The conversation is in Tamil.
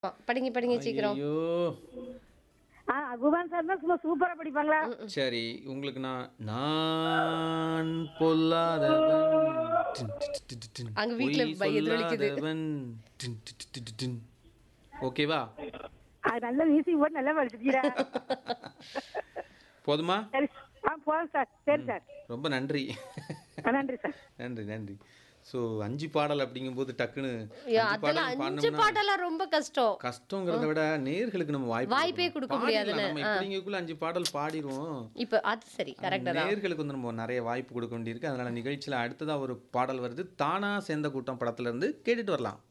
படிங்க படிங்க சீக்கிரம் ஐயோ ஆ குமான் சார் தான் சும்மா சூப்பரா படிப்பாங்களா சரி உங்களுக்கு நான் நான் பொல்லாதவன் டின் டின் டின் டின் டின். அங்க வீட்ல பொய் பை- எதிரொலிக்குது. சொல்லாதவன் டின் டின் டின் டின் டின். ஓகேவா அது நல்ல மியூசிக் போட்டு நல்லா படிச்சிருக்கீரா போதுமா சரி ஆ போதும் சார் சரி சார் ரொம்ப நன்றி ஆ, நன்றி சார் நன்றி நன்றி ஸோ அஞ்சு பாடல் அப்படிங்கும்போது டக்குன்னு ஐயோ, அஞ்சு அதெல்லாம் பாடல் அஞ்சு பாடணும்னா பாட்டெல்லாம் ரொம்ப கஷ்டம் கஷ்டங்கிறத விட நேர்களுக்கு நம்ம வாய்ப்பு வாய்ப்பே கொடுக்கணும். கொடுக்க பாடிடலாம். முடியாதுல்ல. நம்ம இப்படிங்கக்குள்ள அஞ்சு பாடல் பாடிடுவோம் இப்ப அது சரி கரெக்டா தான் நேர்களுக்கு வந்து நம்ம நிறைய வாய்ப்பு கொடுக்க வேண்டியிருக்கு அதனால நிகழ்ச்சியில அடுத்ததா ஒரு பாடல் வருது தானா சேர்ந்த கூட்டம் படத்துல இருந்து கேட்டுட்டு வரலாம்